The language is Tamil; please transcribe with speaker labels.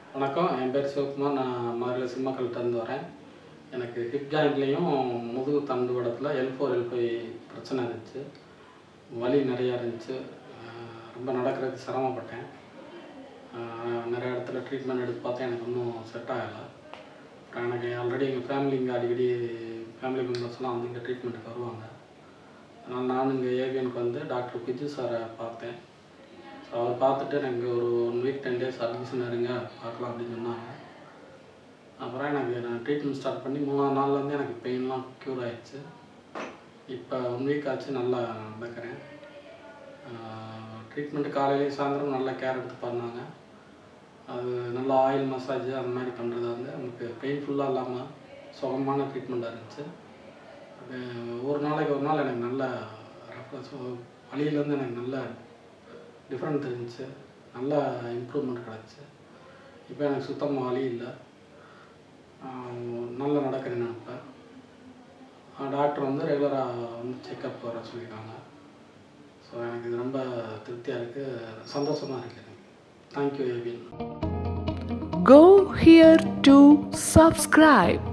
Speaker 1: வணக்கம் என் பேர் சிவகுமார் நான் மதுரை சிம்மக்கல்கிட்டேருந்து வரேன் எனக்கு ஹிப் ஜாயிண்ட்லேயும் முதுகு தண்டு வடத்தில் எல் ஃபோர் எல் ஃபைவ் பிரச்சனை இருந்துச்சு வலி நிறையா இருந்துச்சு அஹ் ரொம்ப நடக்கிறதுக்கு சிரமப்பட்டேன் அஹ் நிறைய இடத்துல ட்ரீட்மெண்ட் எடுத்து பார்த்தேன் எனக்கு ஒன்றும் செட் ஆகலை அப்புறம் எனக்கு ஆல்ரெடி எங்கள் ஃபேமிலி இங்கே அடிக்கடி ஃபேமிலி மெம்பர்ஸ்லாம் வந்து இங்கே ட்ரீட்மெண்ட்டுக்கு வருவாங்க அதனால் நான் இங்கே ஏவியனுக்கு வந்து டாக்டர் பிஜு சாரை பார்த்தேன் ஸோ அவர் பார்த்துட்டு எனக்கு ஒரு one week ten days admission இருங்க பார்க்கலாம் அப்படின்னு சொன்னாங்க அப்புறம் எனக்கு நான் ட்ரீட்மெண்ட் ஸ்டார்ட் பண்ணி மூணாவது நாள்லேருந்து எனக்கு பெயின்லாம் க்யூர் ஆயிடுச்சு இப்போ ஒன் வீக் ஆச்சு நல்லா நடக்கிறேன் ட்ரீட்மெண்ட்டு காலையிலேயும் சாயந்தரம் நல்லா கேர் எடுத்து பண்ணாங்க அது நல்லா ஆயில் மசாஜ் அந்த மாதிரி பண்ணுறது வந்து நமக்கு பெயின்ஃபுல்லாக இல்லாமல் சுகமான ட்ரீட்மெண்ட்டாக இருந்துச்சு அது ஒரு நாளைக்கு ஒரு நாள் எனக்கு நல்ல ரெஃப்ரெஷ் வழியிலேருந்து எனக்கு நல்ல டிஃப்ரெண்ட் தெரிஞ்சுச்சு நல்ல இம்ப்ரூவ்மெண்ட் கிடச்சி இப்போ எனக்கு சுத்தமாக வலி இல்லை ஆஹ் நல்லா நடக்கிறேன் நான் இப்போ டாக்டர் வந்து ரெகுலராக வந்து செக்கப் வர சொல்லியிருக்காங்க ஸோ எனக்கு இது ரொம்ப திருப்தியாக இருக்குது சந்தோஷமாக இருக்குது எனக்கு தேங்க்யூ ஏவின்
Speaker 2: Go here to subscribe.